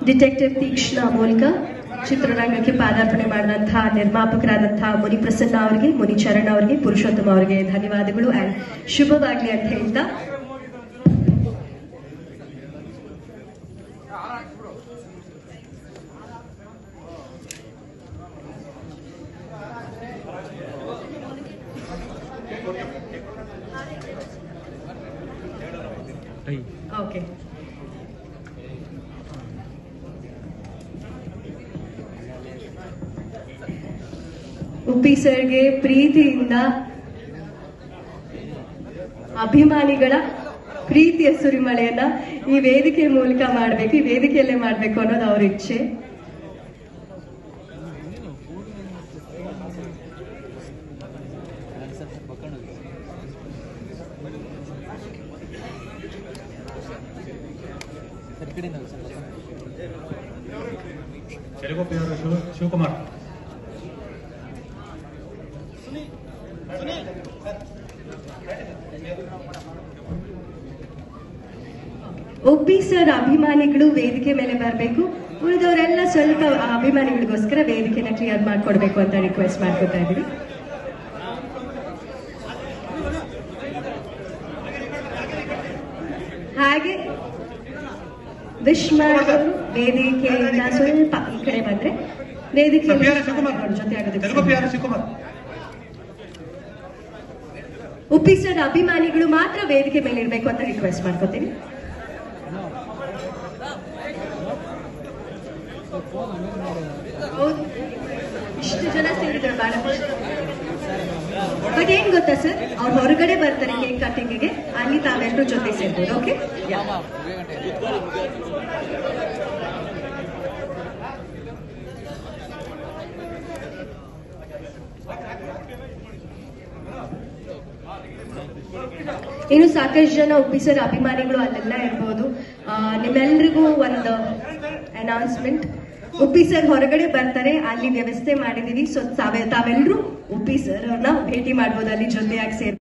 detective ತೀಕ್ಷ್ಣ ಮೂಲಕ ಚಿತ್ರರಂಗಕ್ಕೆ ಪಾದಾರ್ಪಣೆ ಮಾಡಿದಂತಹ ನಿರ್ಮಾಪಕರಾದಂತಹ ಮುನಿ ಪ್ರಸನ್ನ ಅವರಿಗೆ ಮುನಿ ಚರಣ್ ಅವರಿಗೆ ಪುರುಷೋತ್ತಮ ಅವರಿಗೆ ಧನ್ಯವಾದಗಳು ಅಂಡ್ ಶುಭವಾಗ್ಲಿ ಅಂತ ಹೇಳ್ತಾ ಓಕೆ ಉಪ್ಪಿ ಸರ್ಗೆ ಪ್ರೀತಿಯಿಂದ ಅಭಿಮಾನಿಗಳ ಪ್ರೀತಿಯ ಸುರಿಮಳೆಯನ್ನ ಈ ವೇದಿಕೆ ಮೂಲಕ ಮಾಡಬೇಕು ಈ ವೇದಿಕೆಯಲ್ಲೇ ಮಾಡಬೇಕು ಅನ್ನೋದು ಅವ್ರ ಇಚ್ಛೆ ಚೆಲುಗೋಪಿ ಅವರು ಶಿವ ಶಿವಕುಮಾರ್ ಒಬ್ಬಿ ಸರ್ ಅಭಿಮಾನಿಗಳು ವೇದಿಕೆ ಮೇಲೆ ಬರಬೇಕು ಉಳಿದವರೆಲ್ಲ ಸ್ವಲ್ಪ ಅಭಿಮಾನಿಗಳಿಗೋಸ್ಕರ ವೇದಿಕೆನ ಕ್ಲಿಯರ್ ಮಾಡ್ಕೊಡ್ಬೇಕು ಅಂತ ರಿಕ್ವೆಸ್ಟ್ ಮಾಡ್ಕೊತಾ ಇದ್ದೀವಿ ಹಾಗೆ ವಿಶ್ ಮಾಡೋರು ವೇದಿಕೆಯಿಂದ ಸ್ವಲ್ಪ ಈ ಕಡೆ ಬಂದ್ರೆ ವೇದಿಕೆ ಸಭ್ಯಾರ ಶಿವಕುಮಾರ್ ಜೊತೆ ಆಗೋದಕ್ಕೆ ಚೆಲುಗೋಪಿ ಅವರು ಶಿವಕುಮಾರ್ ಉಪ್ಪಿ ಸರ್ ಅಭಿಮಾನಿಗಳು ಮಾತ್ರ ವೇದಿಕೆ ಮೇಲೆ ಇರಬೇಕು ಅಂತ ರಿಕ್ವೆಸ್ಟ್ ಮಾಡ್ಕೋತೀನಿ ಹೌದು ಇಷ್ಟು ಜನ ಸೇರಿದ್ರು ಬಹಳ ಬಟ್ ಏನ್ ಗೊತ್ತಾ ಸರ್ ಅವ್ರು ಹೊರಗಡೆ ಬರ್ತಾರೆ ಕೇಕ್ ಕಟಿಂಗ್ಗೆ ಅಲ್ಲಿ ತಾವೆಲ್ಲರೂ ಜೊತೆ ಸೇರ್ಬೋದು ಓಕೆ ಇನ್ನು ಸಾಕಷ್ಟು ಜನ ಉಪ್ಪಿಸರ್ ಅಭಿಮಾನಿಗಳು ಅಲ್ಲೆಲ್ಲ ಇರ್ಬೋದು ಆ, ನಿಮ್ಮೆಲ್ರಿಗೂ ಒಂದು ಅನೌನ್ಸ್ಮೆಂಟ್ ಉಪ್ಪಿ ಸರ್ ಹೊರಗಡೆ ಬರ್ತಾರೆ ಅಲ್ಲಿ ವ್ಯವಸ್ಥೆ ಮಾಡಿದೀವಿ ಸೊ ತಾವೆ ತಾವೆಲ್ಲರೂ ಉಪ್ಪಿ ಸರ್ ಅವ್ರನ್ನ ಭೇಟಿ ಮಾಡ್ಬೋದು ಅಲ್ಲಿ ಜೊತೆಯಾಗಿ ಸೇರ್